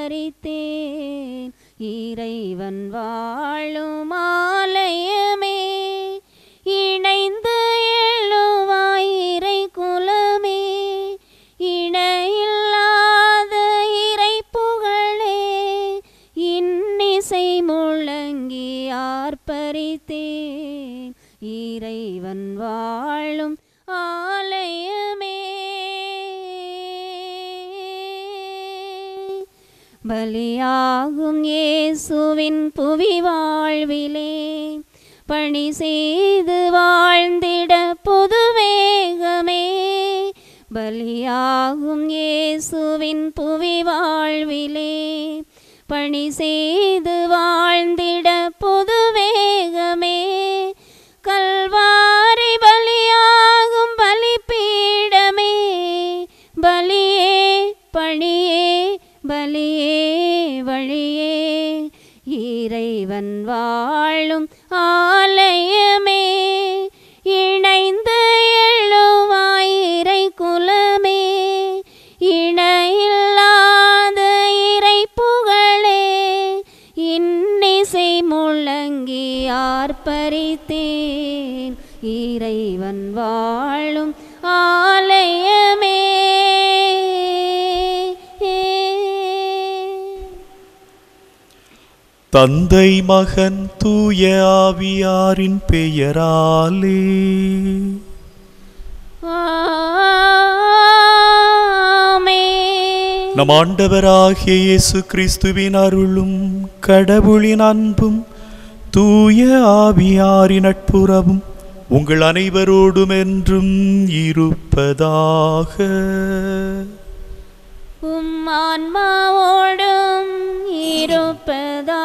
ஆர்ப்பரித்தேன் இறைவன் வாழும் ஆலயமே இணைந்து எழுவாயிரை குலமே இணையில்லாத இறை புகழே இன்னிசை முழங்கி ஆர்ப்பரித்தேன் இறைவன் வாழும் ஆலயமே பலியாகும் இயேசுவின் புவி வாழ்விலே பணி செய்து வாழ்ந்திட புது வேகமே பலியாகும் இயேசுவின் புவி வாழ்விலே பணி செய்து வாழ்ந்திட புது வேகமே கல்வாரி பலியாகும் பலிபீடமே பலியே பணியே பலியே வழியே இறைவன் வாழும் ஆலயமே இணைந்து எழுவாயிரை குலமே இணையில்லாத இறை புகழே இன்னிசை முழங்கி ஆர்ப்பரித்தேன் இறைவன் வாழும் ஆலயமே தந்தை மகன் தூய ஆவியாரின் பெயராலே ஆமென். நம் ஆண்டவராகிய இயேசு கிறிஸ்துவின் அருளும் கடவுளின் அன்பும் தூய ஆவியாரின் நட்புறவும் உங்கள் அனைவரோடும் என்றும் இருப்பதாக உம் ஆன்மாவோடும் இருப்பதாக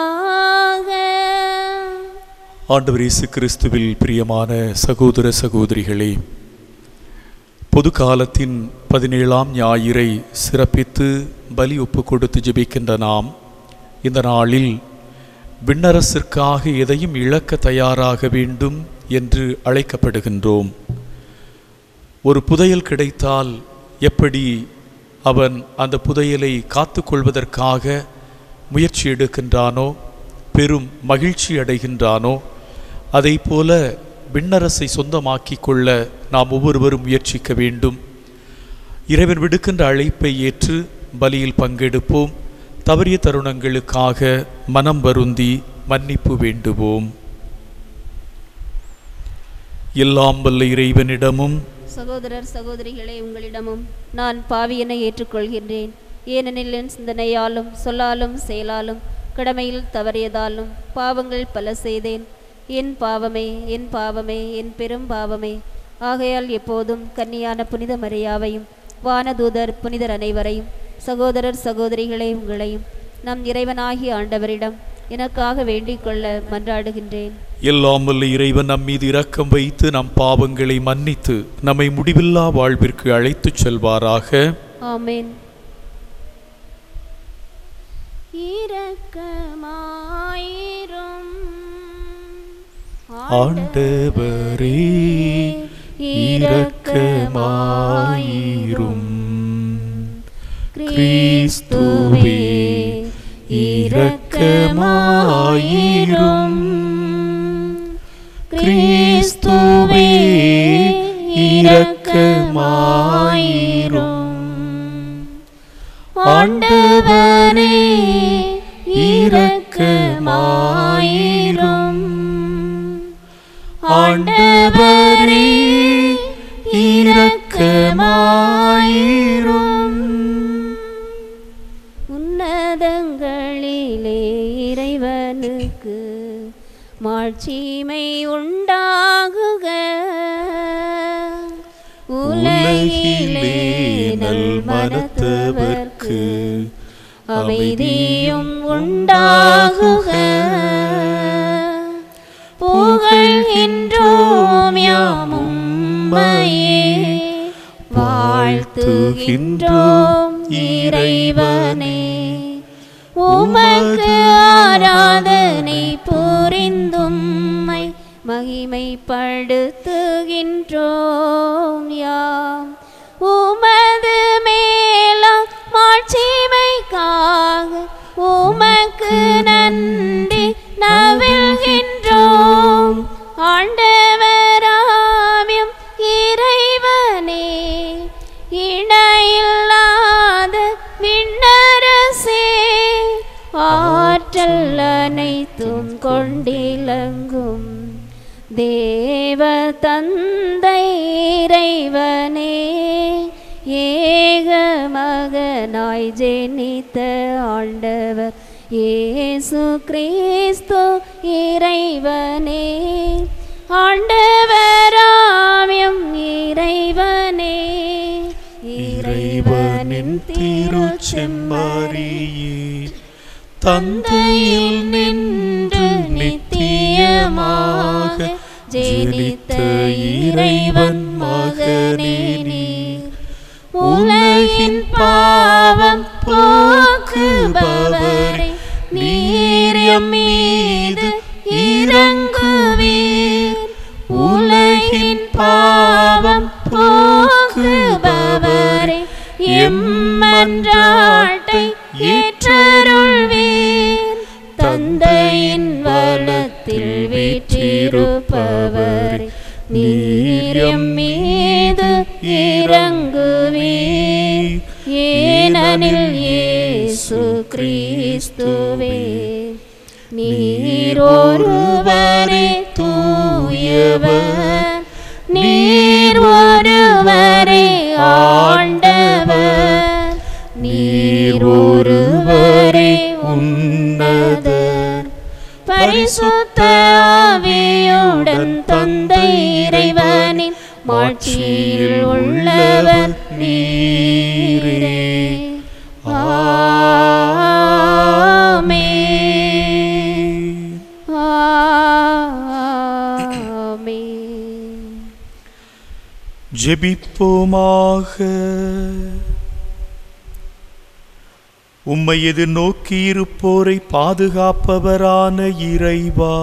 ஆண்டவர் இயேசு கிறிஸ்துவில் பிரியமான சகோதர சகோதரிகளே பொது காலத்தின் பதினேழாம் ஞாயிறை சிறப்பித்து பலி ஒப்பு கொடுத்து ஜெபிக்கின்ற நாம் இந்த நாளில் விண்ணரசிற்காக எதையும் இழக்க தயாராக வேண்டும் என்று அழைக்கப்படுகின்றோம் ஒரு புதையல் கிடைத்தால் எப்படி அவன் அந்த புதையலை காத்துக்கொள்வதற்காக முயற்சி எடுக்கின்றானோ பெரும் மகிழ்ச்சி அடைகின்றானோ அதை போல விண்ணரசை சொந்தமாக்கிக் கொள்ள நாம் ஒவ்வொருவரும் முயற்சிக்க வேண்டும் இறைவன் விடுக்கின்ற அழைப்பை ஏற்று பலியில் பங்கெடுப்போம் தவறிய தருணங்களுக்காக மனம் வருந்தி மன்னிப்பு வேண்டுவோம் எல்லாம் வல்ல இறைவனிடமும் சகோதரர் சகோதரிகளே உங்களிடமும் நான் பாவியனை ஏற்றுக்கொள்கின்றேன் ஏனெனில் என் சிந்தனையாலும் சொல்லாலும் செயலாலும் கடமையில் தவறியதாலும் பாவங்கள் பல செய்தேன் என் பாவமே என் பாவமே என் பெரும் பாவமே ஆகையால் எப்போதும் கன்னியான புனித மரியாவையும் வானதூதர் புனிதர் அனைவரையும் சகோதரர் சகோதரிகளே உங்களையும் நம் இறைவனாகிய ஆண்டவரிடம் எனக்காக வேண்டிக் கொள்ள மன்றாடுகின்றேன் எல்லாம் வல்ல இறைவன் நம் மீது இரக்கம் வைத்து நம் பாவங்களை மன்னித்து நம்மை முடிவில்லா வாழ்விற்கு அழைத்துச் செல்வாராக ஆமென் இரக்கமாயிரும் ஆண்டவரே இரக்கமாயிரும் கிறிஸ்துவே இரக்கமாயிரும் கிறிஸ்துவே இரக்கமாயிரும் ஆண்டவரே இரக்கமாயிரும் ஆண்டவரே இரக்கமாயிரும் உன்னதங்களிலே இறைவனுக்கு மாட்சிமை உண்டாகுக உலகிலே நல் மனத்தவர்க்கு அமைதியும் உண்டாகுக புகழ்கின்றோம் யாமும் வாழ்த்துகின்றோம் இறைவனே உமக்கு ஆராதனை புரிந்தும்மை மகிமைப்படுத்துகின்றோம் யாம் உமது மேல மாட்சிமைக்காக அனைத்தும் கொண்டிலங்கும் தேவ தந்தை இறைவனே ஏக மகனாய் ஜெனித்த ஆண்டவர் இயேசு கிறிஸ்து இறைவனே ஆண்டவராமியம் இறைவனே இறைவனின் திருச்செம்மறியே தந்தையில் நின்று நித்தியமாக ஜெனித்த இறைவன் மகனே நீர் உலகின் பாவம் போக்குபவரே நீர் எம் மீது இறங்குவீர் உலகின் பாவம் போக்குபவரே எம்மன்றாட்டை ஏற்றருள்வீர் தந்தையின் வலத்தில் வீற்றிருப்பவரே நீர் எம் மீது இறங்குவீர் ஏனெனில் இயேசு கிறிஸ்துவே நீர் ஒருவரே தூயவர் நீர் ஒருவரே ஆண்டவர் நீர் ஒருவரே உன்னதர் பரிசுத்த ஆவியுடன் தந்தை இறைவனின் மாட்சியில் உள்ளவர் நீரே ஆமென். ஆமென். ஜெபிப்போமாக உம்மை எதிர்நோக்கி இருப்போரை பாதுகாப்பவரான இறைவா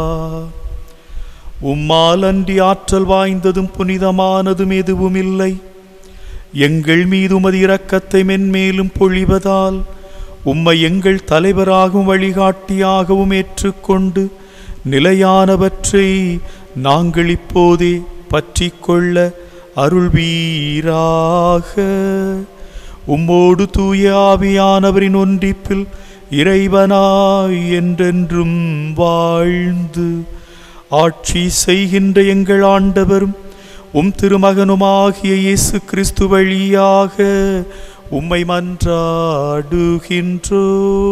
உம்மால் அன்றி ஆற்றல் வாய்ந்ததும் புனிதமானதும் எதுவும் இல்லை எங்கள் மீது உமது இரக்கத்தை மென்மேலும் பொழிவதால் உம்மை எங்கள் தலைவராகவும் வழிகாட்டியாகவும் ஏற்றுக்கொண்டு நிலையானவற்றை நாங்கள் இப்போதே பற்றிக்கொள்ள அருள்வீராக உம்மோடு தூய ஆவியானவரின் ஒன்றிப்பில் இறைவனாய் என்றென்றும் வாழ்ந்து ஆட்சி செய்கின்ற எங்கள் ஆண்டவரும் உம் திருமகனுமாகிய இயேசு கிறிஸ்து வழியாக உம்மை மன்றாடுகின்றோ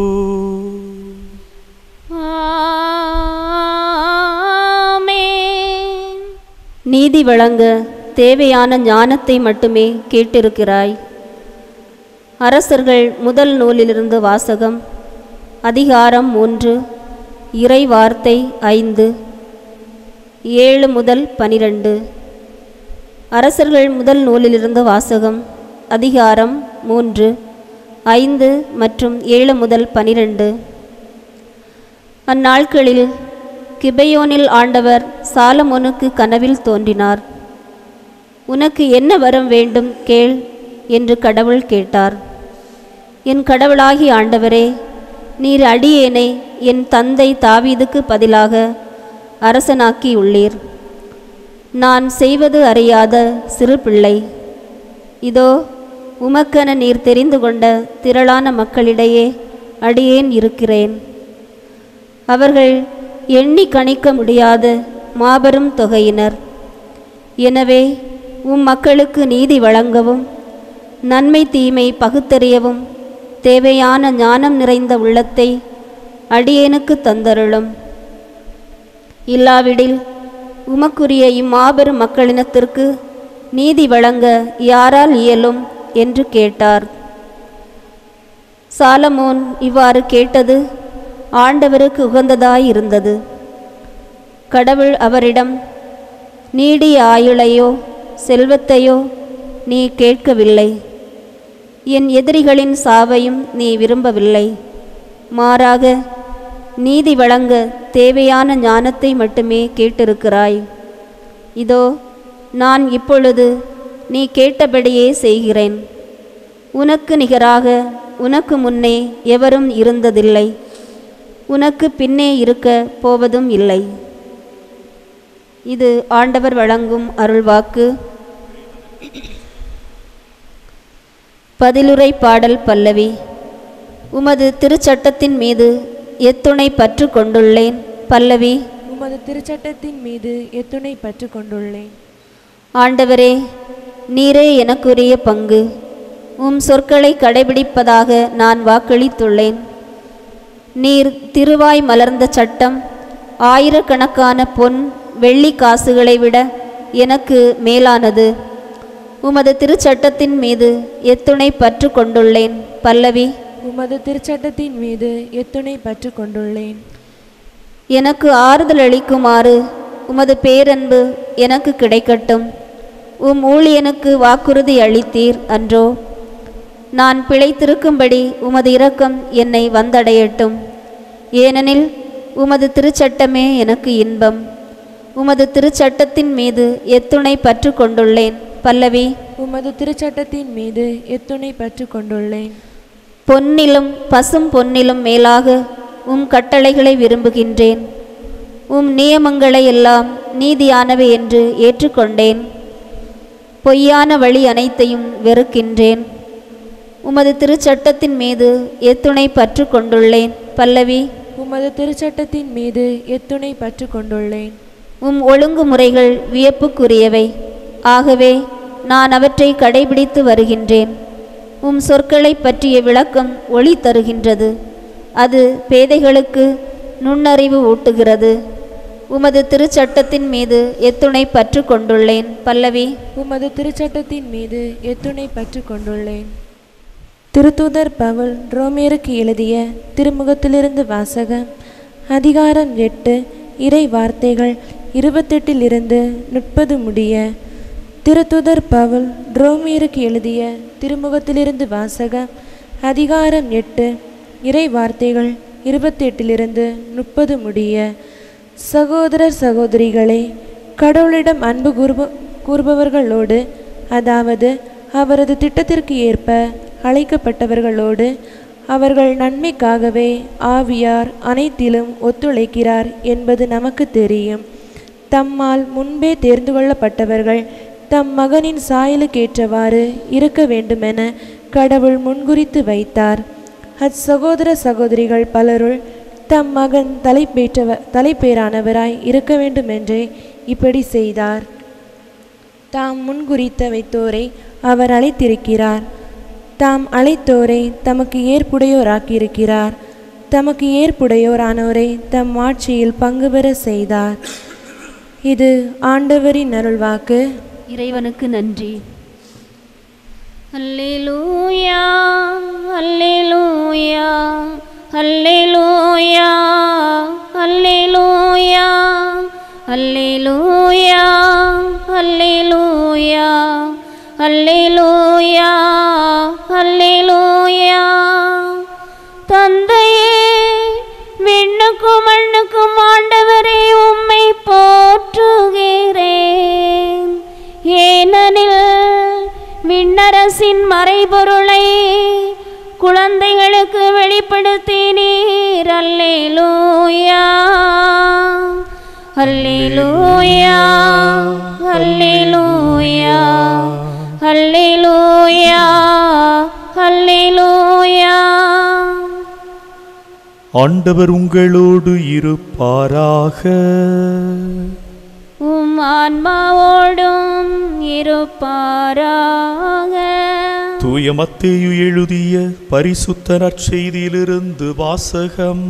ஆமென். நீதி வழங்க தேவையான ஞானத்தை மட்டுமே கேட்டிருக்கிறாய் அரசர்கள் முதல் நூலிலிருந்து வாசகம் அதிகாரம் மூன்று இறை வார்த்தை ஐந்து ஏழு முதல் பனிரெண்டு அரசர்கள் முதல் நூலிலிருந்து வாசகம் அதிகாரம் மூன்று ஐந்து மற்றும் ஏழு முதல் பனிரெண்டு அந்நாட்களில் கிபெயோனில் ஆண்டவர் சாலமோனுக்கு கனவில் தோன்றினார் உனக்கு என்ன வரம் வேண்டும் கேள் என்று கடவுள் கேட்டார் என் கடவுளாகி ஆண்டவரே நீர் அடியேனை என் தந்தை தாவீதுக்கு பதிலாக அரசனாக்கியுள்ளீர் நான் செய்வது அறியாத சிறு பிள்ளை இதோ உமக்கென நீர் தெரிந்து கொண்ட திரளான மக்களிடையே அடியேன் இருக்கிறேன் அவர்கள் எண்ணி கணிக்க முடியாத மாபெரும் தொகையினர் எனவே உம் மக்களுக்கு நீதி வழங்கவும் நன்மை தீமை பகுத்தறியவும் தேவையான ஞானம் நிறைந்த உள்ளத்தை அடியேனுக்கு தந்தருளும் இல்லாவிடில் உமக்குரிய இம்மாபெரும் மக்களினத்திற்கு நீதி வழங்க யாரால் இயலும் என்று கேட்டார் சாலமோன் இவ்வாறு கேட்டது ஆண்டவருக்கு உகந்ததாயிருந்தது கடவுள் அவரிடம் நீடிய ஆயுளையோ செல்வத்தையோ நீ கேட்கவில்லை என் எதிரிகளின் சாவையும் நீ விரும்பவில்லை மாறாக நீதி வழங்க தேவையான ஞானத்தை மட்டுமே கேட்டிருக்கிறாய் இதோ நான் இப்பொழுது நீ கேட்டபடியே செய்கிறேன் உனக்கு நிகராக உனக்கு முன்னே எவரும் இருந்ததில்லை உனக்கு பின்னே இருக்க போவதும் இல்லை இது ஆண்டவர் வழங்கும் அருள்வாக்கு பதிலுரை பாடல் பல்லவி உமது திருச்சட்டத்தின் மீது எத்துணை பற்று கொண்டுள்ளேன் பல்லவி உமது திருச்சட்டத்தின் மீது எத்துணை பற்று கொண்டுள்ளேன் ஆண்டவரே நீரே எனக்குரிய பங்கு உம் சொற்களை கடைபிடிப்பதாக நான் வாக்களித்துள்ளேன் நீர் திருவாய் மலர்ந்த சட்டம் ஆயிரக்கணக்கான பொன் வெள்ளி காசுகளை விட எனக்கு மேலானது உமது திருச்சட்டத்தின் மீது எத்துணை பற்று கொண்டுள்ளேன் பல்லவி உமது திருச்சட்டத்தின் மீது எத்துணை பற்று கொண்டுள்ளேன் எனக்கு ஆறுதல் அளிக்குமாறு உமது பேரன்பு எனக்கு கிடைக்கட்டும் உம் ஊழியனுக்கு வாக்குறுதி அளித்தீர் அன்றோ நான் பிழைத்திருக்கும்படி உமது இரக்கம் என்னை வந்தடையட்டும் ஏனெனில் உமது திருச்சட்டமே எனக்கு இன்பம் உமது திருச்சட்டத்தின் மீது எத்துணை பற்று கொண்டுள்ளேன் பல்லவி உமது திருச்சட்டத்தின் மீது எத்துணை பற்று கொண்டுள்ளேன் பொன்னிலும் பசும் பொன்னிலும் மேலாக உம் கட்டளைகளை விரும்புகின்றேன் உம் நியமங்களை எல்லாம் நீதியானவை என்று ஏற்றுக்கொண்டேன் பொய்யான வழி அனைத்தையும் வெறுக்கின்றேன் உமது திருச்சட்டத்தின் மீது எத்துணை பற்று கொண்டுள்ளேன் பல்லவி உமது திருச்சட்டத்தின் மீது எத்துணை பற்று கொண்டுள்ளேன் உம் ஒழுங்குமுறைகள் வியப்புக்குரியவை ஆகவே நான் அவற்றை கடைபிடித்து வருகின்றேன் உம் சொற்களைப் பற்றிய விளக்கம் ஒளி தருகின்றது அது பேதைகளுக்கு நுண்ணறிவு ஊட்டுகிறது உமது திருச்சட்டத்தின் மீது எத்துணை பற்று கொண்டுள்ளேன் பல்லவி உமது திருச்சட்டத்தின் மீது எத்துணை பற்று கொண்டுள்ளேன் திருத்தூதர் பவுல் ரோமேருக்கு எழுதிய திருமுகத்திலிருந்து வாசகம் அதிகாரம் எட்டு இறை வார்த்தைகள் இருபத்தெட்டிலிருந்து முப்பது முடிய திருத்துதர் பவுல் ரோமியருக்கு எழுதிய திருமுகத்திலிருந்து வாசகம் அதிகாரம் எட்டு இறை வார்த்தைகள் இருபத்தெட்டிலிருந்து முப்பது முடிய சகோதரர் சகோதரிகளே கடவுளிடம் அன்பு கூறுப கூறுபவர்களோடு அதாவது அவரது திட்டத்திற்கு ஏற்ப அழைக்கப்பட்டவர்களோடு அவர்கள் நன்மைக்காகவே ஆவியார் அனைத்திலும் ஒத்துழைக்கிறார் என்பது நமக்கு தெரியும் தம்மால் முன்பே தேர்ந்து கொள்ளப்பட்டவர்கள் தம் மகனின் சாயலுக்கேற்றவாறு இருக்க வேண்டுமென கடவுள் முன்குறித்து வைத்தார் அச்சகோதர சகோதரிகள் பலருள் தம் மகன் தலைப்பேற்றவ தலைப்பேரானவராய் இருக்க வேண்டுமென்றே இப்படி செய்தார் தாம் முன்குறித்த வைத்தோரை அவர் அழைத்திருக்கிறார் தாம் அழைத்தோரை தமக்கு ஏற்புடையோராக்கியிருக்கிறார் தமக்கு ஏற்புடையோரானோரை தம் ஆட்சியில் பங்கு பெற செய்தார் இது ஆண்டவரின் அருள்வாக்கு இறைவனுக்கு நன்றி அல்லேலூயா அல்லேலூயா அல்லேலூயா அல்லேலூயா அல்லேலூயா அல்லேலூயா அல்லேலூயா அல்லேலூயா தந்தையே விண்ணுக்கும் மண்ணுக்கும் ஆண்டவரே உம்மை போற்றுகிறேன் ஏனெனில் விண்ணரசின் மறைபொருளை குழந்தைகளுக்கு வெளிப்படுத்தினீர் அல்லேலூயா அல்லேலூயா அல்லேலூயா அல்லேலூயா அல்லேலூயா ஆண்டவர் உங்களோடு இருப்பாராக உம் ஆன்மாவோடும் இருப்பாராக தூய மத்தேயு எழுதிய பரிசுத்த நற்செய்தியிலிருந்து வாசகம்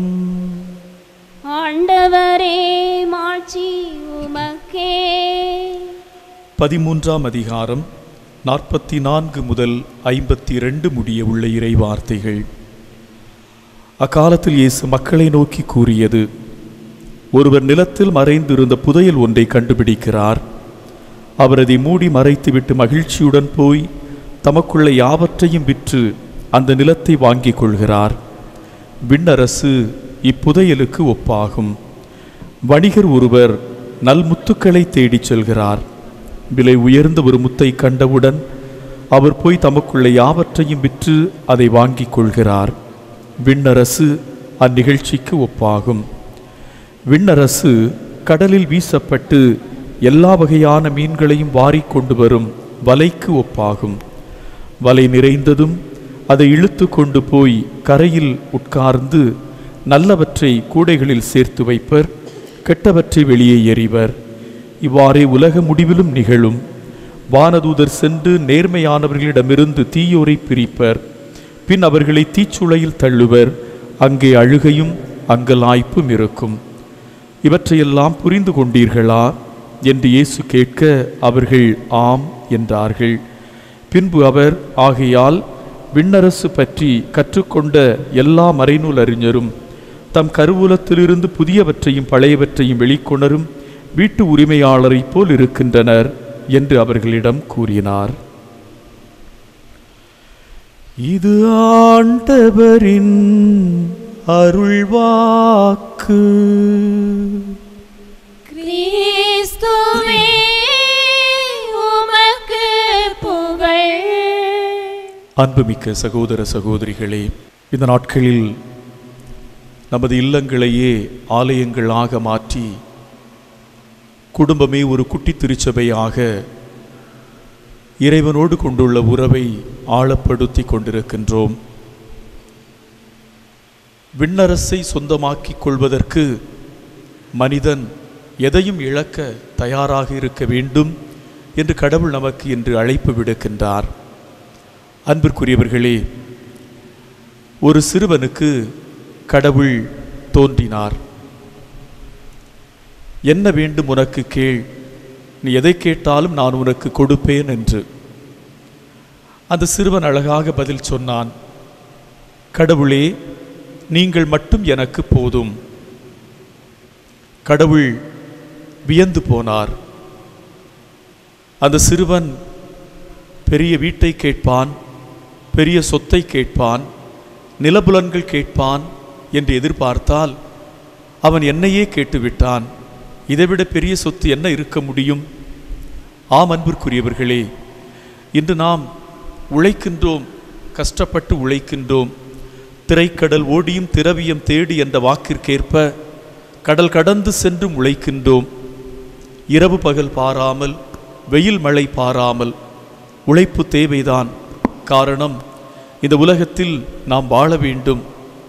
ஆண்டவரே மாட்சி உமக்கே பதிமூன்றாம் அதிகாரம் நாற்பத்தி நான்கு முதல் ஐம்பத்தி இரண்டு முடிய உள்ள இறை வார்த்தைகள் அக்காலத்தில் இயேசு மக்களை நோக்கி கூறியது ஒருவர் நிலத்தில் மறைந்திருந்த புதையல் ஒன்றை கண்டுபிடிக்கிறார் அவர் அதை மூடி மறைத்துவிட்டு மகிழ்ச்சியுடன் போய் தமக்குள்ள யாவற்றையும் விற்று அந்த நிலத்தை வாங்கிக் கொள்கிறார் விண்ணரசு இப்புதையலுக்கு ஒப்பாகும் வணிகர் ஒருவர் நல்முத்துக்களை தேடிச் செல்கிறார் விலை உயர்ந்த ஒரு முத்தை கண்டவுடன் அவர் போய் தமக்குள்ள யாவற்றையும் விற்று அதை வாங்கிக் கொள்கிறார் விண்ணரசு அந்நிகழ்ச்சிக்கு ஒப்பாகும் விண்ணரசு கடலில் வீசப்பட்டு எல்லா வகையான மீன்களையும் வாரிக் கொண்டு வரும் வலைக்கு ஒப்பாகும் வலை நிறைந்ததும் அதை இழுத்து கொண்டு போய் கரையில் உட்கார்ந்து நல்லவற்றை கூடைகளில் சேர்த்து வைப்பர் கெட்டவற்றை வெளியே எறிவர் இவ்வாறே உலக முடிவிலும் நிகழும் வானதூதர் சென்று நேர்மையானவர்களிடமிருந்து தீயோரை பிரிப்பர் பின் அவர்களை தீச்சுளையில் தள்ளுவர் அங்கே அழுகையும் அங்கலாய்ப்பும் இருக்கும் இவற்றையெல்லாம் புரிந்து கொண்டீர்களா என்று இயேசு கேட்க அவர்கள் ஆம் என்றார்கள் பின்பு அவர் ஆகையால் விண்ணரசு பற்றி கற்றுக்கொண்ட எல்லா மறைநூல் அறிஞரும் தம் கருவூலத்திலிருந்து புதியவற்றையும் பழையவற்றையும் வெளிக்கொணரும் வீட்டு உரிமையாளரைப் போல் இருக்கின்றனர் என்று அவர்களிடம் கூறினார் இது ஆண்டவரின் அருள்வாக்கு கிறிஸ்துவே உமக்கு புகழ் அன்புமிக்க சகோதர சகோதரிகளே இந்த நாட்களில் நமது இல்லங்களையே ஆலயங்களாக மாற்றி குடும்பமே ஒரு குட்டி திருச்சபையாக இறைவனோடு கொண்டுள்ள உறவை ஆழப்படுத்தி கொண்டிருக்கின்றோம் விண்ணரசை சொந்தமாக்கிக் கொள்வதற்கு மனிதன் எதையும் இழக்க தயாராக இருக்க வேண்டும் என்று கடவுள் நமக்கு இன்று அழைப்பு விடுக்கின்றார் அன்பிற்குரியவர்களே ஒரு சிறுவனுக்கு கடவுள் தோன்றினார் என்ன வேண்டும் உனக்கு கேள் நீ எதை கேட்டாலும் நான் உனக்கு கொடுப்பேன் என்று அந்த சிறுவன் அழகாக பதில் சொன்னான் கடவுளே நீங்கள் மட்டும் எனக்கு போதும் கடவுள் வியந்து போனார் அந்த சிறுவன் பெரிய வீட்டை கேட்பான் பெரிய சொத்தை கேட்பான் நிலபுலன்கள் கேட்பான் என்று எதிர்பார்த்தால் அவன் என்னையே கேட்டுவிட்டான் இதைவிட பெரிய சொத்து என்ன இருக்க முடியும் ஆம் அன்பிற்குரியவர்களே இன்று நாம் உழைக்கின்றோம் கஷ்டப்பட்டு உழைக்கின்றோம் திரைக்கடல் ஓடியும் திரவியம் தேடி என்ற வாக்கிற்கேற்ப கடல் கடந்து சென்றும் உழைக்கின்றோம் இரவு பகல் பாராமல் வெயில் மழை பாராமல் உழைப்பு தேவைதான் காரணம் இந்த உலகத்தில் நாம் வாழ வேண்டும்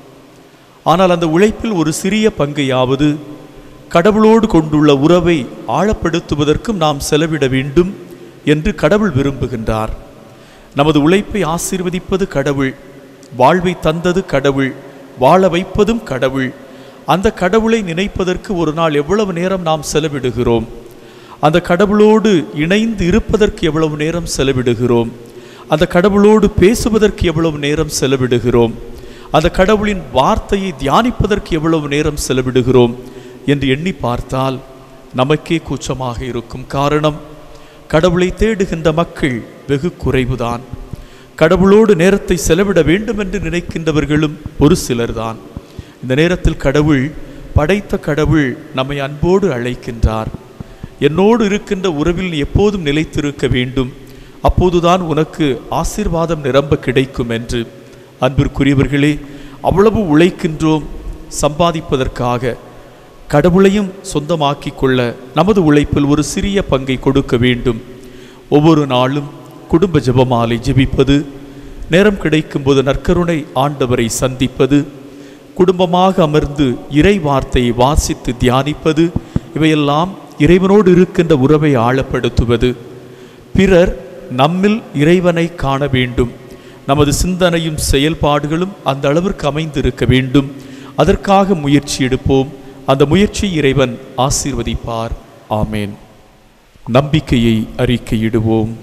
ஆனால் அந்த உழைப்பில் ஒரு சிறிய பங்கையாவது கடவுளோடு கொண்டுள்ள உறவை ஆழப்படுத்துவதற்கும் நாம் செலவிட வேண்டும் என்று கடவுள் விரும்புகின்றார் நமது உழைப்பை ஆசீர்வதிப்பது கடவுள் வாழ்வை தந்தது கடவுள் வாழ வைப்பதும் கடவுள் அந்த கடவுளை நினைப்பதற்கு ஒரு நாள் எவ்வளவு நேரம் நாம் செலவிடுகிறோம் அந்த கடவுளோடு இணைந்து இருப்பதற்கு எவ்வளவு நேரம் செலவிடுகிறோம் அந்த கடவுளோடு பேசுவதற்கு எவ்வளவு நேரம் செலவிடுகிறோம் அந்த கடவுளின் வார்த்தையை தியானிப்பதற்கு எவ்வளவு நேரம் செலவிடுகிறோம் என்று எண்ணி பார்த்தால் நமக்கே கூச்சமாக இருக்கும் காரணம் கடவுளை தேடுகின்ற மக்கள் வெகு குறைவுதான் கடவுளோடு நேரத்தை செலவிட வேண்டும் என்று நினைக்கின்றவர்களும் ஒரு சிலர்தான் இந்த நேரத்தில் கடவுள் படைத்த கடவுள் நம்மை அன்போடு அழைக்கின்றார் என்னோடு இருக்கின்ற உறவில் நீ எப்போதும் நிலைத்திருக்க வேண்டும் அப்போதுதான் உனக்கு ஆசீர்வாதம் நிரம்ப கிடைக்கும் என்று அன்பிற்குரியவர்களே அவ்வளவு உழைக்கின்றோம் சம்பாதிப்பதற்காக கடவுளையும் சொந்தமாக்கிக் கொள்ள நமது உழைப்பில் ஒரு சிறிய பங்கை கொடுக்க வேண்டும் ஒவ்வொரு நாளும் குடும்ப ஜெபமாலை ஜெபிப்பது நேரம் கிடைக்கும்போது நற்கருணை ஆண்டவரை சந்திப்பது குடும்பமாக அமர்ந்து இறை வார்த்தையை வாசித்து தியானிப்பது இவையெல்லாம் இறைவனோடு இருக்கின்ற உறவை ஆழப்படுத்துவது பிறர் நம்மில் இறைவனை காண வேண்டும் நமது சிந்தனையும் செயல்பாடுகளும் அந்த அளவிற்கு அமைந்திருக்க வேண்டும் அதற்காக முயற்சி எடுப்போம் அந்த முயற்சி இறைவன் ஆசீர்வதிப்பார் ஆமேன் நம்பிக்கையை அறிக்கையிடுவோம்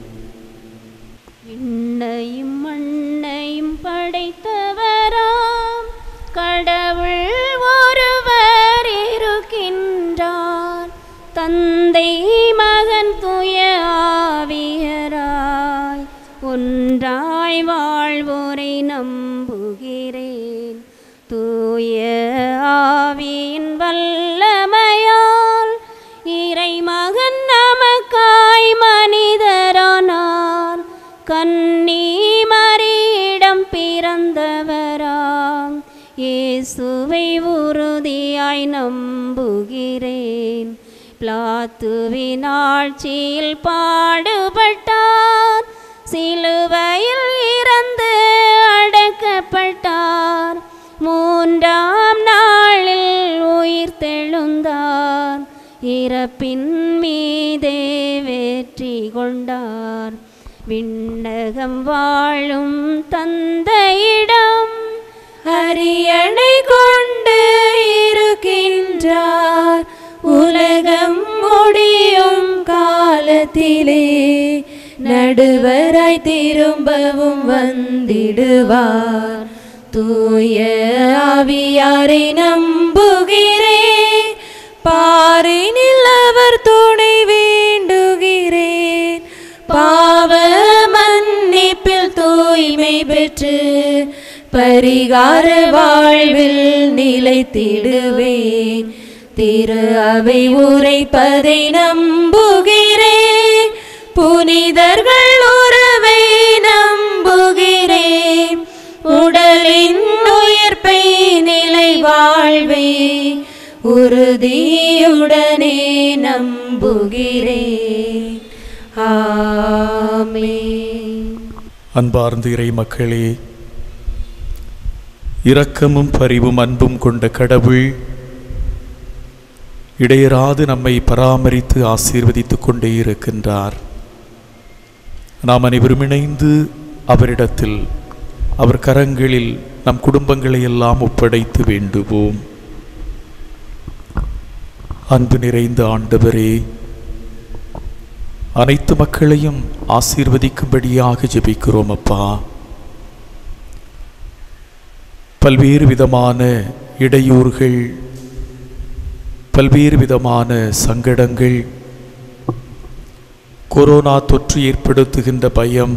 விண்ணையும் மண்ணையும் படைத்தவராம் கடவுள் ஒருவர் இருக்கின்றார் தந்தை மகன் துய ஆவியராய் ஒன்றாய் வாழ்வோரை நம்புகிறேன் தூய ஆவியின் வல்லமையால் இறைமகன் நமக்காய் மனிதரானார் கன்னி மரியிடம் பிறந்தவராம் இயேசுவை உறுதியாய் நம்புகிறேன் பிளாத்துவின் ஆட்சியில் பாடுபட்டார் சிலுவையில் இறந்து அடக்கப்பட்டார் மூன்றாம் நாள் இறப்பின் மீதே வெற்றி கொண்டார் விண்ணகம் வாழும் தந்தையிடம் அரியணை கொண்டு இருக்கின்றார் உலகம் முடியும் காலத்திலே நடுவராய் திரும்பவும் வந்திடுவார் தூய ஆவியாரை நம்புகிறேன் பாரினில் அவர் துணை வேண்டுகிறேன் பாவ மன்னிப்பில் தூய்மை பெற்று பரிகார வாழ்வில் நிலைத்திடுவேன் திரு அவை உரைப்பதை நம்புகிறேன் புனிதர்கள் உறவை நம்புகிறேன் உடலின் உயிர்ப்பை நிலை வாழ்வை உறுதியுடனே நம்புகிறேன் ஆமென் அன்பார்ந்த இறை மக்களே இரக்கமும் பரிவும் அன்பும் கொண்ட கடவுள் இடையராது நம்மை பராமரித்து ஆசீர்வதித்துக் கொண்டே இருக்கின்றார் நாம் அனைவரும் இணைந்து அவரிடத்தில் அவர் கரங்களில் நம் குடும்பங்களை எல்லாம் ஒப்படைத்து வேண்டுவோம் அன்பு நிறைந்த ஆண்டவரே அனைத்து மக்களையும் ஆசீர்வதிக்கும்படியாக ஜெபிக்கிறோம் அப்பா பல்வேறு விதமான இடையூறுகள் பல்வேறு விதமான சங்கடங்கள் கொரோனா தொற்று ஏற்படுத்துகின்ற பயம்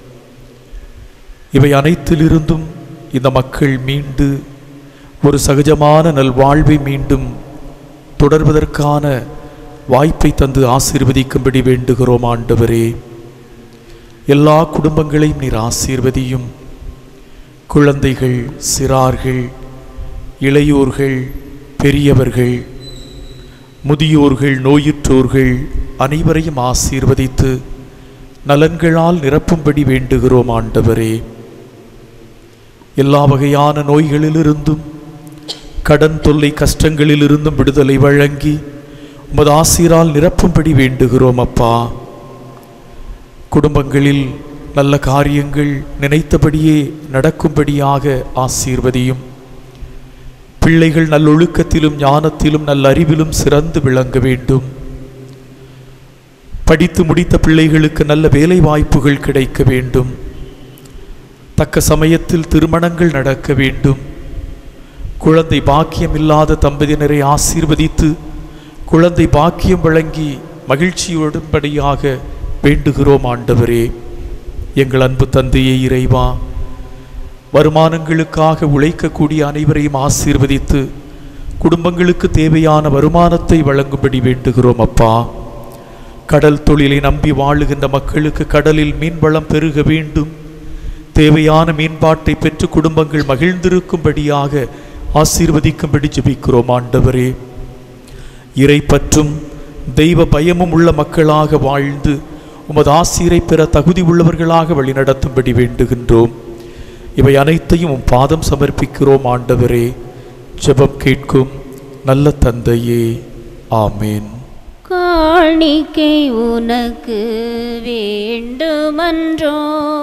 இவை அனைத்திலிருந்தும் இந்த மக்கள் மீண்டு ஒரு சகஜமான நல்வாழ்வை மீண்டும் தொடர்வதற்கான வாய்ப்பை தந்து ஆசீர்வதிக்கும்படி வேண்டுகிறோம் ஆண்டவரே எல்லா குடும்பங்களையும் நீர் ஆசீர்வதியும் குழந்தைகள் சிறார்கள் இளையோர்கள் பெரியவர்கள் முதியோர்கள் நோயுற்றோர்கள் அனைவரையும் ஆசீர்வதித்து நலன்களால் நிரப்பும்படி வேண்டுகிறோம் ஆண்டவரே எல்லா வகையான நோய்களிலிருந்தும் கடன் தொல்லை கஷ்டங்களிலிருந்தும் விடுதலை வழங்கி உமது ஆசீரால் நிரப்பும்படி வேண்டுகிறோம் அப்பா குடும்பங்களில் நல்ல காரியங்கள் நினைத்தபடியே நடக்கும்படியாக ஆசீர்வதியும் பிள்ளைகள் நல்லொழுக்கத்திலும் ஞானத்திலும் நல்ல அறிவிலும் சிறந்து விளங்க வேண்டும் படித்து முடித்த பிள்ளைகளுக்கு நல்ல வேலை வாய்ப்புகள் கிடைக்க வேண்டும் தக்க சமயத்தில் திருமணங்கள் நடக்க வேண்டும் குழந்தை பாக்கியம் இல்லாத தம்பதியினரை ஆசீர்வதித்து குழந்தை பாக்கியம் வழங்கி மகிழ்ச்சியோடும்படியாக வேண்டுகிறோம் ஆண்டவரே எங்கள் அன்பு தந்தையே இறைவா வருமானங்களுக்காக உழைக்கக்கூடிய அனைவரையும் ஆசீர்வதித்து குடும்பங்களுக்கு தேவையான வருமானத்தை வழங்கும்படி வேண்டுகிறோம் அப்பா கடல் தொழிலை நம்பி வாழுகின்ற மக்களுக்கு கடலில் மீன்வளம் பெருக வேண்டும் தேவையான மீன்பாட்டை பெற்று குடும்பங்கள் மகிழ்ந்திருக்கும்படியாக ஆசீர்வதிக்கும்படி ஜெபிக்கிறோம் ஆண்டவரே இறை பற்றும் தெய்வ பயமும் உள்ள மக்களாக வாழ்ந்து உமது ஆசீரை பெற தகுதி உள்ளவர்களாக வழிநடத்தும்படி வேண்டுகின்றோம் இவை அனைத்தையும் உம் பாதம் சமர்ப்பிக்கிறோம் ஆண்டவரே ஜெபம் கேட்கும் நல்ல தந்தையே ஆமேன் காணிக்கை உனக்கு வேண்டுமன்றோ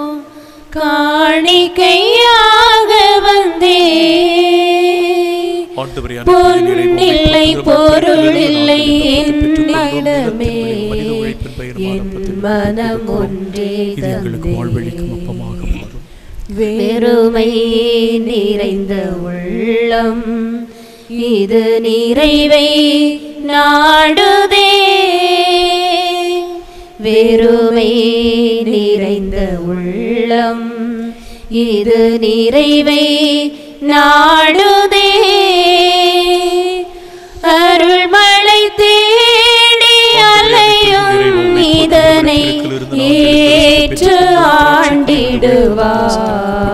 காணிக்கையாக வந்தே ஆண்டவரே, பொன்னில்லை பொருள் இல்லை பெற்றுக்கொண்டோம். என்னிடமே மனித உழைப்பின் பயனுமான என் அப்பத்தில் மனம் ஒன்றே இது எங்களுக்கு வாழ்வழிக்கும் அப்பமாக மாறும் வெறுமை நிறைந்த உள்ளம் இது நிறைவை நாடுதே வெறுமை நிறைந்த உள்ளம் இது நிறைவை நாடுதே அருள்மழை தேடி அலையும் இதனை ஏற்று ஆண்டிடுவார்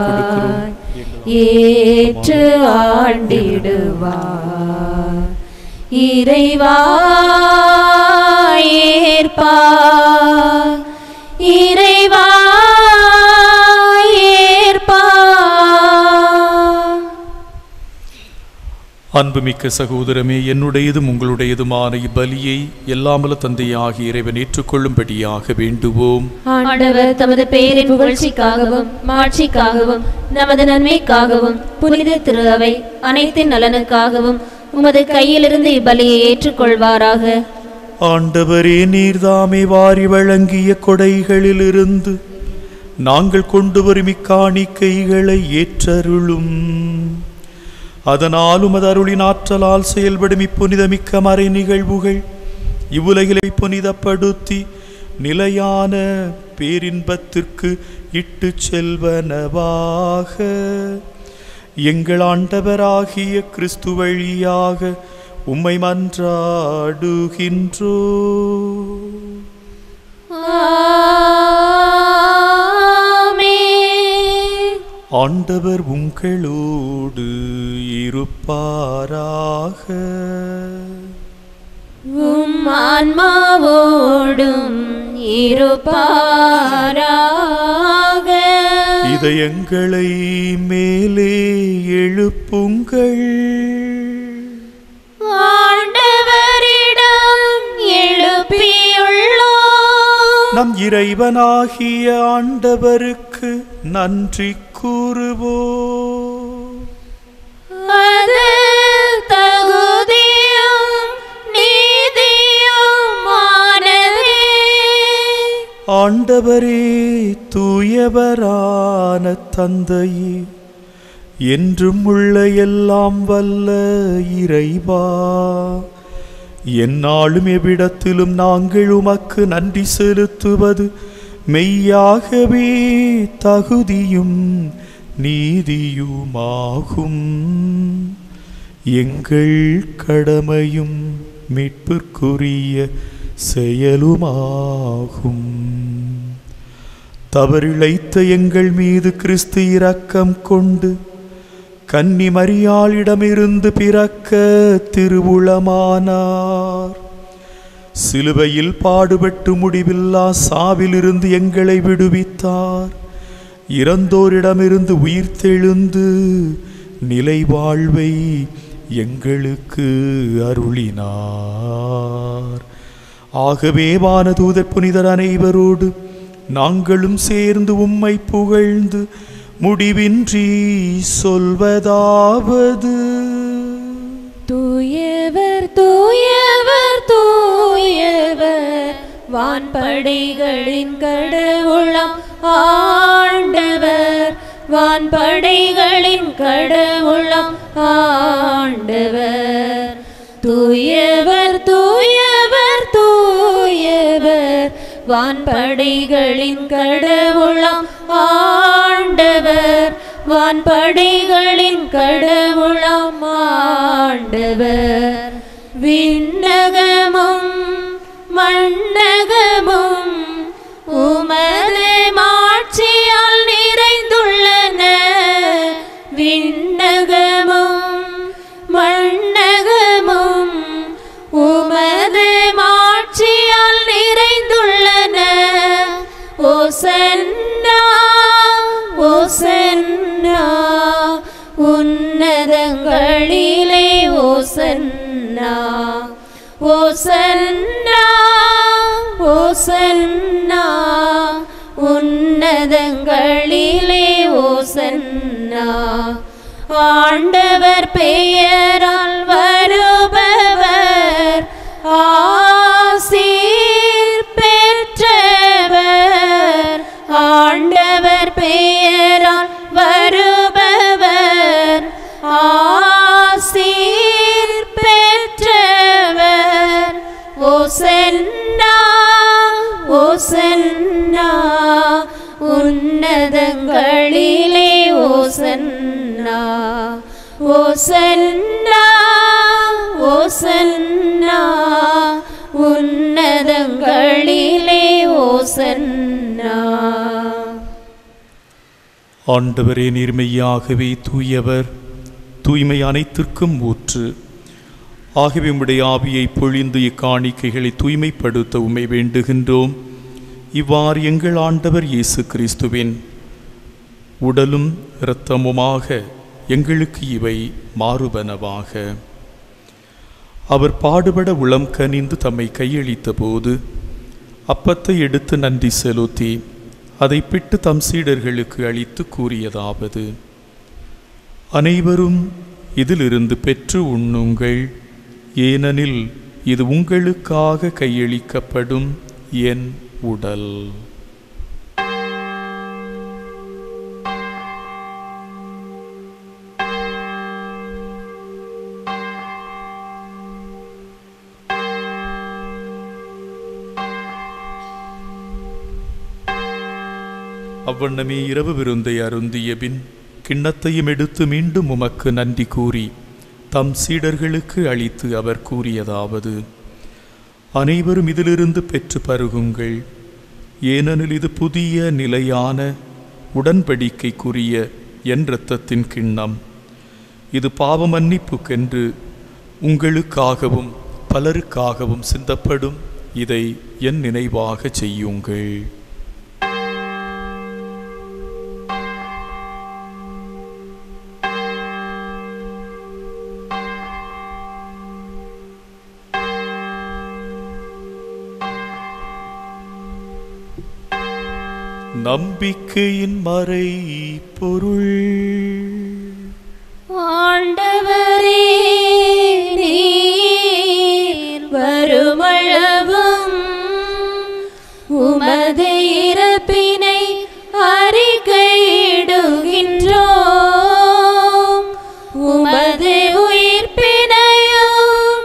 ஏற்று ஆண்டிடுவார் இறைவா ஏற்பார் இறைவா ஏற்பார் அன்புமிக்க சகோதரமே என்னுடையதும் உங்களுடையதுமான இப்பலியை எல்லாமல தந்தையாகிய இறைவன் ஏற்றுக்கொள்ளும்படியாக வேண்டுவோம் ஆண்டவர் தமது பெயரை புகழ்ச்சிக்காகவும் மாட்சிக்காகவும் நமது நன்மைக்காகவும் புனித திரு அவை அனைத்தின் நலனுக்காகவும் உமது கையிலிருந்து இப்பலியை ஏற்றுக்கொள்வாராக ஆண்டவரே நீர்தாமே வாரி வழங்கிய கொடைகளிலிருந்து நாங்கள் கொண்டு வரும் இக்காணிக்கைகளை ஏற்றருளும் அதனால் உமது அருளின் ஆற்றலால் செயல்படும் இப்புனிதமிக்க மறை நிகழ்வுகள் இவ்வுலகிலை புனிதப்படுத்தி நிலையான பேரின்பத்திற்கு இட்டு செல்வனவாக எங்கள் ஆண்டவராகிய கிறிஸ்து வழியாக உம்மை மன்றாடுகின்றோ ஆமென். ஆண்டவர் உங்களோடு இருப்பாராக உம் ஆன்மாவோடும் இருப்பாராக இதயங்களை மேலே எழுப்புங்கள் ஆண்டவரிடம் எழுப்பியுள்ளோம் நம் இறைவனாகிய ஆண்டவருக்கு நன்றி கூறுவோம் அது தகுதியும் நீதியுமானதே ஆண்டவரே தூயவரான தந்தையே என்றும் உள்ள எல்லாம் வல்ல இறைவா எந்நாளும் எவ்விடத்திலும் நாங்கள் உமக்கு நன்றி செலுத்துவது மெய்யாகவே தகுதியும் நீதியுமாகும் எங்கள் கடமையும் மீட்பிற்குரிய செயலுமாகும் தவறிழைத்த எங்கள் மீது கிறிஸ்து இரக்கம் கொண்டு கன்னி மரியாளிடமிருந்து பிறக்க திருவுளமானார் சிலுவையில் பாடுபட்டு முடிவில்லா சாவிலிருந்து எங்களை விடுவித்தார் இறந்தோரிடமிருந்து உயிர்த்தெழுந்து நிலை வாழ்வை எங்களுக்கு அருளினார் ஆகவே வானதூதர் புனிதர் அனைவரோடு நாங்களும் சேர்ந்து உம்மை புகழ்ந்து முடிவின்றி சொல்வதாவது தூயவர் தூயவர் தூயவர் வான்படைகளின் கடவுளம் ஆண்டவர் வான்படைகளின் கடவுளம் ஆண்டவர் தூயவர் தூயவர் தூயவர் வான்படைகளின் கடவுளம் ஆண்டவர் வான்படைகளின் கடவுளம் ஆண்டவர் விண்ணகமும் மண்ணகமும் உமது மாட்சியால் நிறைந்துள்ளன விண்ணகமும் மண்ணகமும் உமது மாட்சியால் நிறைந்துள்ளன ஓசன்னா ஓசன்னா உன்னதங்களிலே ஓசன்னா ஓசன்னா ஓசன்னா உன்னதங்களிலே ஓசன்னா ஆண்டவர் பெயரால் வருபவர் ஆசீர் பெற்றவர் ஆண்டவர் பெயரால் வருபவர் ஆசீர் பெற்றவர் ஓசன்னா ஓசன்னா உன்னதங்களிலே ஓசன்னா ஓசன்னா ஓசன்னா உன்னதங்களிலே ஓசன்னா ஆண்டவரே நீர்மையாகவே தூயவர் தூய்மை அனைத்திற்கும் ஊற்று ஆகவே உம்முடைய ஆவியை பொழிந்து இக்காணிக்கைகளை தூய்மைப்படுத்த உம்மை வேண்டுகின்றோம் இவ்வாறு எங்கள் ஆண்டவர் இயேசு கிறிஸ்துவின் உடலும் இரத்தமுமாக எங்களுக்கு இவை மாறுபனவாக அவர் பாடுபட உளம் கனிந்து தம்மை கையளித்த போது அப்பத்தை எடுத்து நன்றி செலுத்தி அதை பிட்டு தம் சீடர்களுக்கு அளித்து கூறியதாவது அனைவரும் இதிலிருந்து பெற்று உண்ணுங்கள் ஏனெனில் இது உங்களுக்காக கையளிக்கப்படும் என் உடல் அவ்வண்ணமே இரவு விருந்தை அருந்திய பின் கிண்ணத்தையும் எடுத்து மீண்டும் உமக்கு நன்றி கூறி தம் சீடர்களுக்கு அளித்து அவர் கூறியதாவது அனைவரும் இதிலிருந்து பெற்று பருகுங்கள் ஏனெனில் இது புதிய நிலையான உடன்படிக்கைக்குரிய என் இரத்தத்தின் கிண்ணம் இது பாவ மன்னிப்புக்கென்று உங்களுக்காகவும் பலருக்காகவும் சிந்தப்படும் இதை என் நினைவாக செய்யுங்கள் நம்பிக்கையின் மறை பொருள் ஆண்டவரே நீர் வருமளவும் உமது இறப்பினை அறிக்கையிடுகின்றோம் உமது உயிர்ப்பினையும்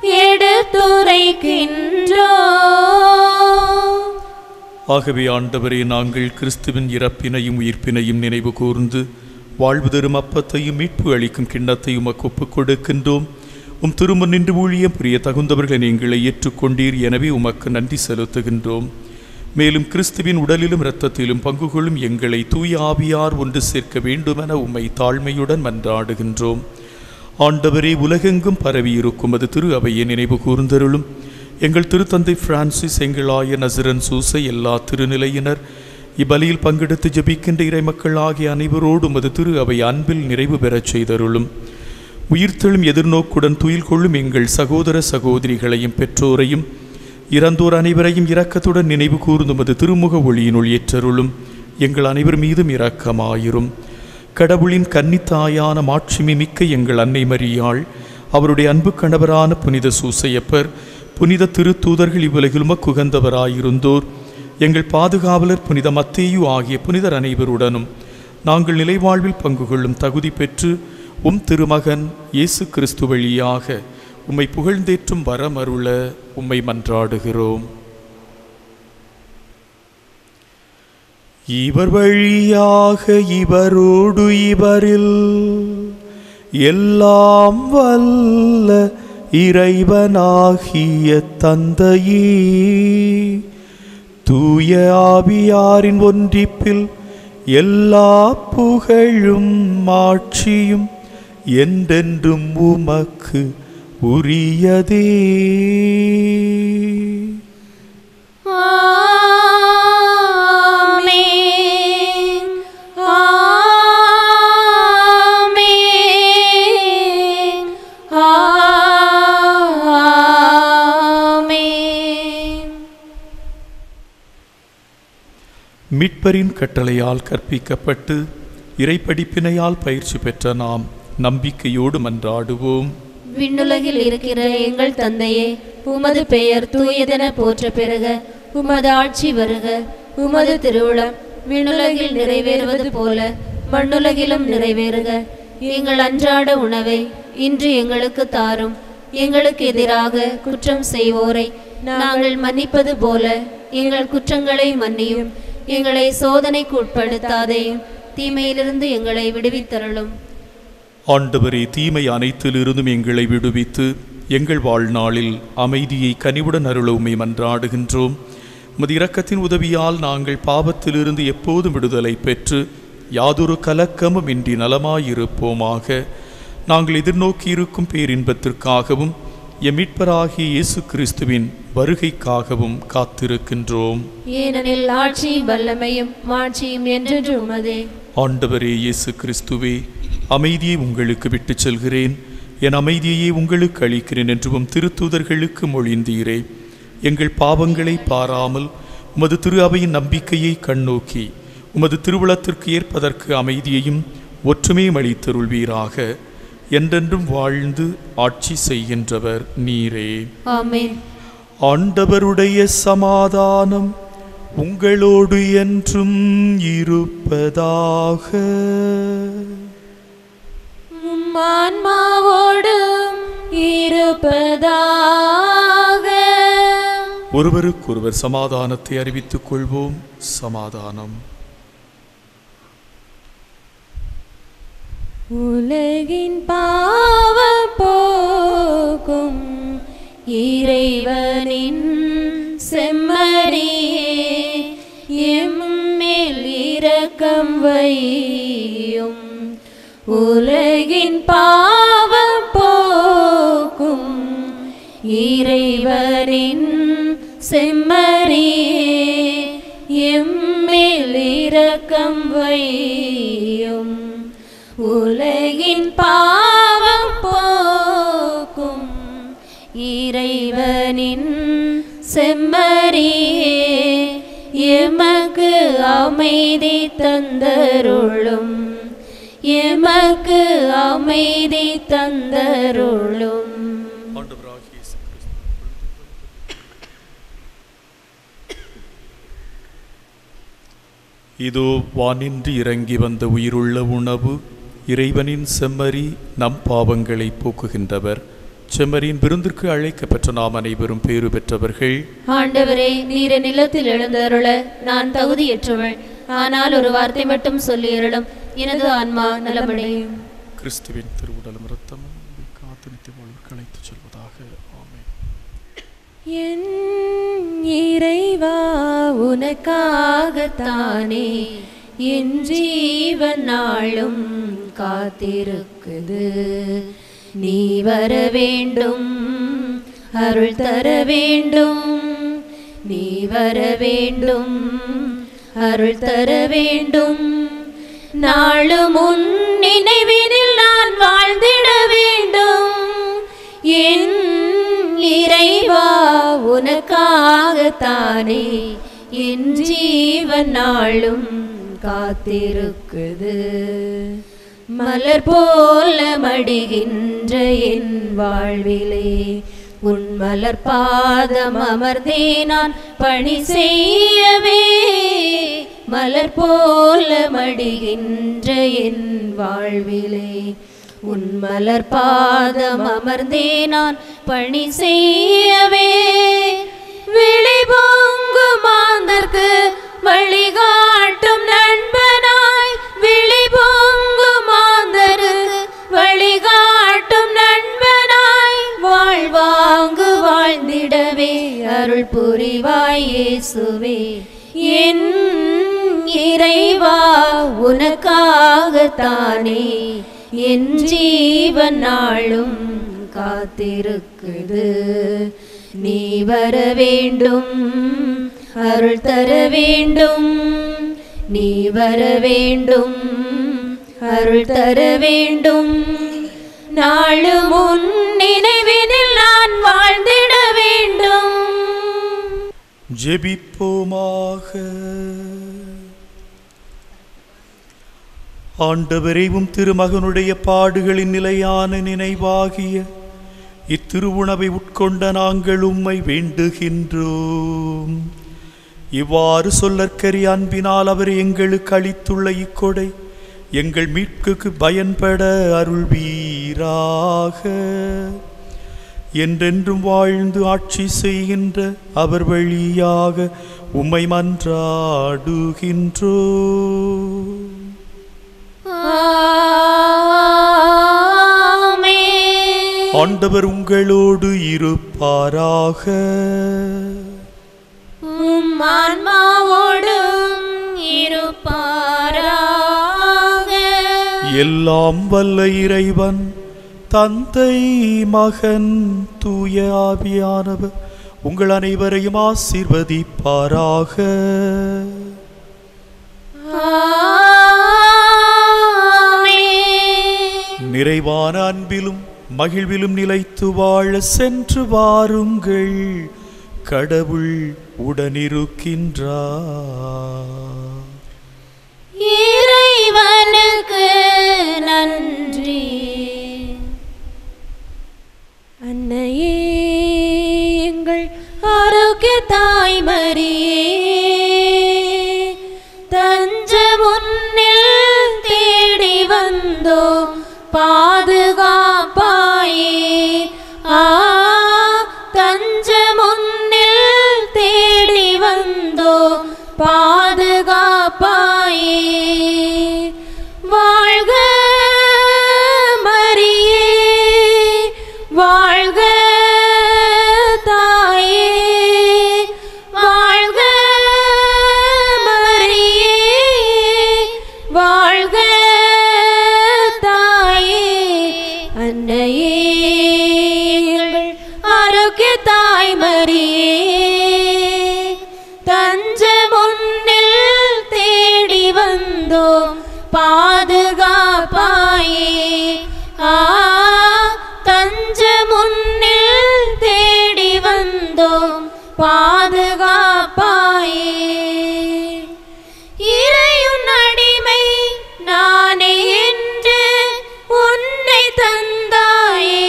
எடுத்துரைக்கின்றோம் ஆகவே ஆண்டவரே நாங்கள் கிறிஸ்துவின் இறப்பினையும் உயிர்ப்பினையும் நினைவு கூர்ந்து வாழ்வு தரும் அப்பத்தையும் மீட்பு அளிக்கும் கிண்ணத்தையும் உமக்கு ஒப்புக் கொடுக்கின்றோம் உம் திருமண் நின்று ஊழியம் புரிய தகுந்தவர்களை நீங்களை ஏற்றுக்கொண்டீர் எனவே உமக்கு நன்றி செலுத்துகின்றோம் மேலும் கிறிஸ்துவின் உடலிலும் இரத்தத்திலும் பங்கு கொள்ளும் எங்களை தூய ஆவியார் ஒன்று சேர்க்க வேண்டுமென உம்மை தாழ்மையுடன் மன்றாடுகின்றோம் ஆண்டவரே உலகெங்கும் பரவியிருக்கும் அது திரு அவையை நினைவு கூர்ந்தருளும் எங்கள் திருத்தந்தை பிரான்சிஸ் எங்கள் ஆய நசரன் சூசை எல்லா திருநிலையினர் இப்பலியில் பங்கெடுத்து ஜெபிக்கின்ற இறைமக்கள் ஆகிய அனைவரோடும் அது திரு அவை அன்பில் நிறைவு பெறச் செய்தருளும் உயிர்த்தெழும் எதிர்நோக்குடன் துயில் கொள்ளும் எங்கள் சகோதர சகோதரிகளையும் பெற்றோரையும் இறந்தோர் அனைவரையும் இரக்கத்துடன் நினைவு கூர்ந்துமது திருமுக ஒளியினுள் ஏற்றருளும் எங்கள் அனைவர் மீதும் இரக்கமாயிரும் கடவுளின் கன்னித்தாயான மாட்சிமை மிக்க எங்கள் அன்னை மரியாள் அவருடைய அன்பு கணவரான புனித சூசையப்பர் புனித திருத்தூதர்கள் இவ்வுலகில் உமக்குகந்தவராயிருந்தோர் எங்கள் பாதுகாவலர் புனித மத்தேயு ஆகிய புனிதர் அனைவருடனும் நாங்கள் நிலைவாழ்வில் பங்கு கொள்ளும் தகுதி பெற்று உம் திருமகன் இயேசு கிறிஸ்து வழியாக உம்மை புகழ்ந்தேற்றும் வரமருள உம்மை மன்றாடுகிறோம் இவர் வழியாக இவரோடு இவரில் எல்லாம் வல்ல இறைவனாகிய தந்தையே தூய ஆவியாரின் ஒன்றிப்பில் எல்லா புகழும் மாட்சியும் என்றென்றும் உமக்கு உரியதே ஆமென் ஆமென் ஆமென் மீட்பரின் கட்டளையால் கற்பிக்கப்பட்டு இறைப்படிப்பினையால் பயிற்சி பெற்ற நாம் நம்பிக்கையோடு மன்றாடுவோம் விண்ணுலகில் இருக்கிற எங்கள் தந்தையே உமது பெயர் தூயதென போற்ற பெறுக உமது ஆட்சி வருக உமது திருவுளம் விண்ணுலகில் நிறைவேறுவது போல மண்ணுலகிலும் நிறைவேறுக எங்கள் அன்றாட உணவை இன்று எங்களுக்கு தாரும் எங்களுக்கு எதிராக குற்றம் செய்வோரை நாங்கள் மன்னிப்பது போல எங்கள் குற்றங்களை மன்னியும் எங்களை சோதனைக்கு உட்படுத்தாதேயும் தீமையிலிருந்து எங்களை விடுவித்தருளும் ஆண்டவரே தீமை அனைத்திலிருந்தும் எங்களை விடுவித்து எங்கள் வாழ்நாளில் அமைதியை கனிவுடன் அருள உம்மை மன்றாடுகின்றோம் உமது இரக்கத்தின் உதவியால் நாங்கள் பாவத்திலிருந்து எப்போதும் விடுதலை பெற்று யாதொரு கலக்கமும் இன்றி நலமாயிருப்போமாக நாங்கள் எதிர்நோக்கி இருக்கும் பேரின்பத்திற்காகவும் எம் மீட்பராகிய இயேசு கிறிஸ்துவின் வருகைக்காகவும் காத்திருக்கின்றோம் ஏனெனில் ஆட்சியும் வல்லமையும் மாட்சியும் என்றென்று உமதே ஆண்டவரே இயேசு கிறிஸ்துவே அமைதியை உங்களுக்கு விட்டுச் செல்கிறேன் என் அமைதியையே உங்களுக்கு அளிக்கிறேன் என்றும் திருத்தூதர்களுக்கு மொழிந்தீரே எங்கள் பாவங்களை பாராமல் உமது திரு அவையின் நம்பிக்கையை கண்ணோக்கி உமது திருவுளத்திற்கு ஏற்பதற்கு அமைதியையும் ஒற்றுமையும் அளித்தருள்வீராக என்றென்றும் வாழ்ந்து ஆட்சி செய்கின்றவர் நீரே ஆமென் ஆண்டவருடைய சமாதானம் உங்களோடு என்றும் இருப்பதாக உம் ஆன்மாவோடும் இருப்பதாக ஒருவருக்கொருவர் சமாதானத்தை அறிவித்துக் கொள்வோம் சமாதானம் உலகின் பாவம் போக்கும் இறைவனின் செம்மறியே எம்மேல் இரக்கம் வையும் உலகின் பாவம் போக்கும் இறைவனின் செம்மறியே எம்மேல் இரக்கம் வையும் உலகின் பாவம் போக்கும் இறைவனின் செம்மறியே எமக்கு அமைதி தந்தருளும் எமக்கு அமைதி தந்தருளும் இதோ வானின்று இறங்கி வந்த உயிருள்ள உணவு இறைவனின் செம்மறி நம் பாவங்களை போக்குகின்றவர் செம்மறியின் விருந்திற்கு அழைக்கப்பெற்ற நாம் அனைவரும் பேறு பெற்றவர்கள் ஆண்டவரே நீர நிலத்தில் எழுந்தருள நான் தகுதியற்றவள் ஆனால் ஒரு வார்த்தை மட்டும் சொல்லியருளும் எனது ஆன்மா நலமடையும் கிறிஸ்துவின் திருவுடலும் இரத்தமும் உங்களை காத்து நித்திய வாழ்வுக்கு அழைத்துச் செல்வதாக ஆமென் என் இறைவா உனக்காகத்தானே என் ஜீவன் நாளும் காத்திருக்குது நீ வர வேண்டும் அருள் தர வேண்டும் நீ வர வேண்டும் அருள் தர வேண்டும் நாளும் உன் நினைவினில் நான் வாழ்ந்திட வேண்டும் என் இறைவா உனக்காகத்தானே என் ஜீவன் நாளும் காத்திருக்குது மலர் போல மடிகின்ற என் வாழ்விலே உன் மலர் பாதம் அமர்ந்தே நான் பணி செய்யவே மலர் போல மடிகின்ற என் வாழ்விலே உன் மலர் பாதம் அமர்ந்தே நான் பணி செய்யவே விழி பொங்கு மாந்தர்க்கு வழிகாட்டும் நண்பனாய் விழி பொங்கு மாந்தருக்கு வழிகாட்டும் நண்பனாய் வாழ்வாங்கு வாழ்ந்திடவே அருள் புரிவாய் இயேசுவே என் இறைவா உனக்காகத்தானே என் ஜீவன் நாளும் காத்திருக்குது நீ வர வேண்டும் அருள் தர வேண்டும் நீ வர வேண்டும் அருள் தர வேண்டும் நாளும் உன் நினைவினில் நான் வாழ்ந்திட வேண்டும் ஜெபிப்போமாக ஆண்டவரைவும் திருமகனுடைய பாடுகளின் நிலையான நினைவாகிய இத்திருவுணவை உட்கொண்ட நாங்கள் உம்மை வேண்டுகின்றோம் இவ்வாறு சொல்லற்கரிய அன்பினால் அவர் எங்களுக்கு அளித்துள்ள இக்கொடை எங்கள் மீட்புக்கு பயன்பட அருள்வீராக என்றென்றும் வாழ்ந்து ஆட்சி செய்கின்ற அவர் வழியாக உம்மை மன்றாடுகின்றோ ஆமென். ஆண்டவர் உங்களோடு இருப்பாராக உம் ஆன்மாவோடும் இருப்பாராக எல்லாம் வல்ல இறைவன் தந்தை மகன் தூய ஆவியானவர் உங்கள் அனைவரையும் ஆசீர்வதிப்பாராக ஆமென். நிறைவான அன்பிலும் மகிழ்விலும் நிலைத்து வாழ சென்று வாருங்கள் கடவுள் உடனிருக்கின்றார் இறைவனுக்கு நன்றி அன்னையே எங்கள் ஆரோக்கிய தாய்மரியே தஞ்ச முன்னில் தேடி வந்தோ பாதுகாப்பாயே ஆ தஞ்ச முன்னில் தேடி வந்தோ பாதுகாப்பாயே வாழ்க மரியே வாழ்க தாயே வாழ்க மரியே வாழ்க தாயே அன்னையே எங்கள் ஆரோக்கிய தாய் மரியே தஞ்ச முன்னில் தேடி வந்தோம் பாதுகாப்பாயே ஆ தஞ்ச முன்னில் தேடி வந்தோம் பாதுகாப்பாயே இறையுன் அடிமை நானே என்று உன்னை தந்தாயே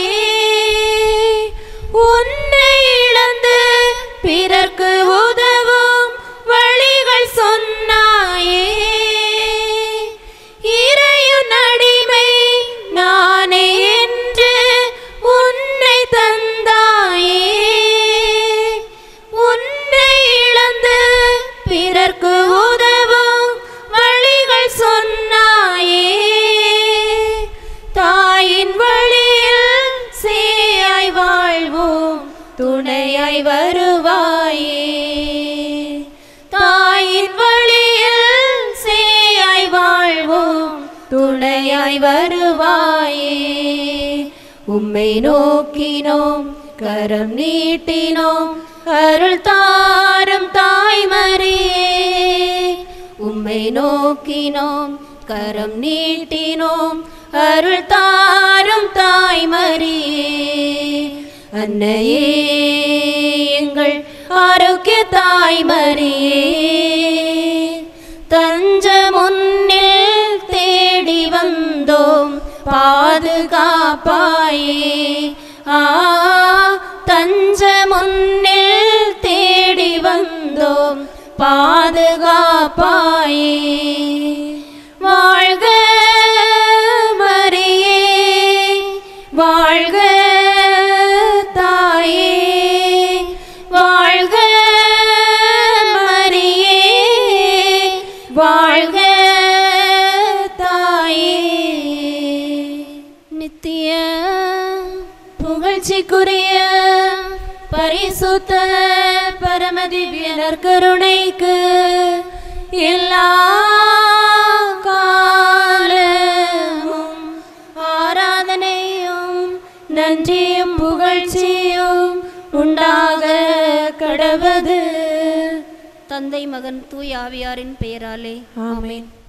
உன்னை இழந்து பிறர்க்கு உதவும் வழிகள் சொன்னாயே இறையுன் அடிமை நானே என்று உன்னை தந்தாயே உன்னை இழந்து பிறர்க்கு உதவும் வழிகள் சொன்னாயே தாயின் வழியில் சேயாய் வாழ்வோம் துணையாய் வருவாயே தாயின் வழியில் சேயாய் வாழ்வோம் துணையாய் வருவாயே உம்மை நோக்கினோம் கரம் நீட்டினோம் அருள் தாரும் தாய்மரியே உம்மை நோக்கினோம் கரம் நீட்டினோம் அருள் தாரும் தாய்மரியே அன்னையே எங்கள் ஆரோக்கிய தாய்மரியே தஞ்ச முன்னில் தேடி வந்தோம் பாதுகாப்பாயே ஆ தஞ்ச முன்னில் தேடி வந்தோம் பாதுகாப்பாயே வாழ்க மரியே வாழ்க தாயே வாழ்க மரியே வாழ்க தாயே நித்திய புகழ்ச்சிக்குரிய பரிசுத்த பரமதிவ்ய நற்கருணைக்கு எல்லா காலமும் ஆராதனையும் நன்றியும் புகழ்ச்சியும் உண்டாக கடவது தந்தை மகன் தூய் ஆவியாரின் பெயராலே ஆமென்